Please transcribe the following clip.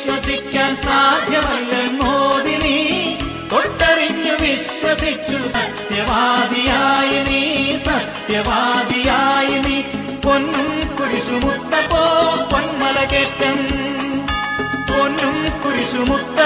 വിശ്വസിക്കാൻ സാധ്യമല്ലെന്നോതി നീ തൊട്ടറിഞ്ഞു വിശ്വസിച്ചു സത്യവാദിയായി നീ സത്യവാദിയായി നീ പൊന്നും കുരിശുമുത്തപ്പോ പൊന്മല കയറ്റം പൊന്നും കുരിശുമുത്ത